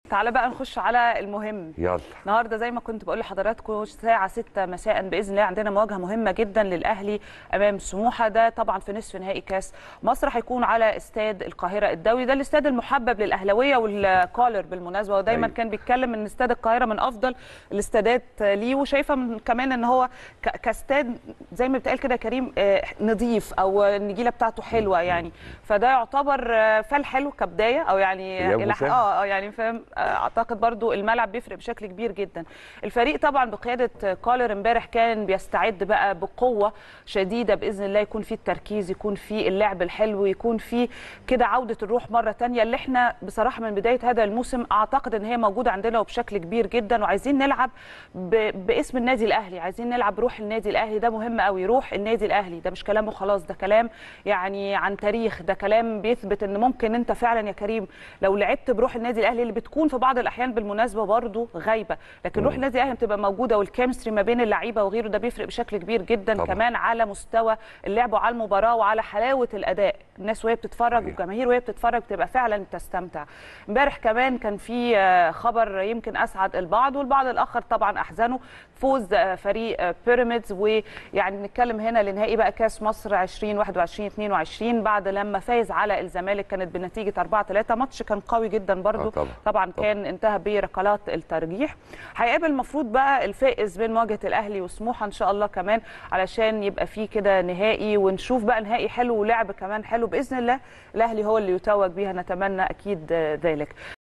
تعالى بقى نخش على المهم يلا النهارده زي ما كنت بقول لحضراتكم الساعه 6 مساء باذن الله عندنا مواجهه مهمه جدا للاهلي امام سموحه ده طبعا في نصف نهائي كاس مصر هيكون على استاد القاهره الدولي ده الاستاد المحبب للاهلاويه والكولر بالمناسبه ودايما أيوة. كان بيتكلم ان استاد القاهره من افضل الاستادات ليه وشايفه من- كمان ان هو ك- كاستاد زي ما بيتقال كده يا كريم آه، نظيف او النجيله بتاعته حلوه يعني فده يعتبر آه، فال حلو كبدايه او يعني يا إلى ح- مسهل. اه اه يعني فاهم آه، اعتقد برضو الملعب بيفرق بشكل كبير جدا الفريق طبعا بقياده كولر امبارح كان بيستعد بقى بقوه شديده باذن الله يكون فيه التركيز يكون فيه اللعب الحلو يكون فيه كده عوده الروح مره تانية اللي احنا بصراحه من بدايه هذا الموسم اعتقد ان هي موجوده عندنا وبشكل كبير جدا وعايزين نلعب ب... باسم النادي الاهلي عايزين نلعب بروح النادي الاهلي ده مهم قوي روح النادي الاهلي ده مش كلام وخلاص ده كلام يعني عن تاريخ ده كلام بيثبت ان ممكن انت فعلا يا كريم لو لعبت بروح النادي الاهلي اللي بتكون في بعض الاحيان بالمناسبه برضه غايبه لكن روح النادي الاهلي بتبقى موجوده والكيمستري ما بين اللعيبه وغيره ده بيفرق بشكل كبير جدا طبعا. كمان على مستوى اللعب وعلى المباراه وعلى حلاوه الاداء الناس وهي بتتفرج صحيح. والجماهير وهي بتتفرج بتبقى فعلا تستمتع امبارح كمان كان في آه، خبر يمكن اسعد البعض والبعض الاخر طبعا احزنه فوز آه، فريق آه، بيراميدز ويعني نتكلم هنا لنهائي بقى كاس مصر 2021 22 بعد لما فاز على الزمالك كانت بنتيجه 4 3 ماتش كان قوي جدا برضو آه، طبعا. طبعا طبعا. كان انتهى بركلات الترجيح هيقابل المفروض بقى الفائز بين مواجهه الاهلي وسموحه ان شاء الله كمان علشان يبقى في كده نهائي ونشوف بقى نهائي حلو ولعب كمان حلو باذن الله الاهلي هو اللي يتوج بيها نتمنى اكيد آه، ذلك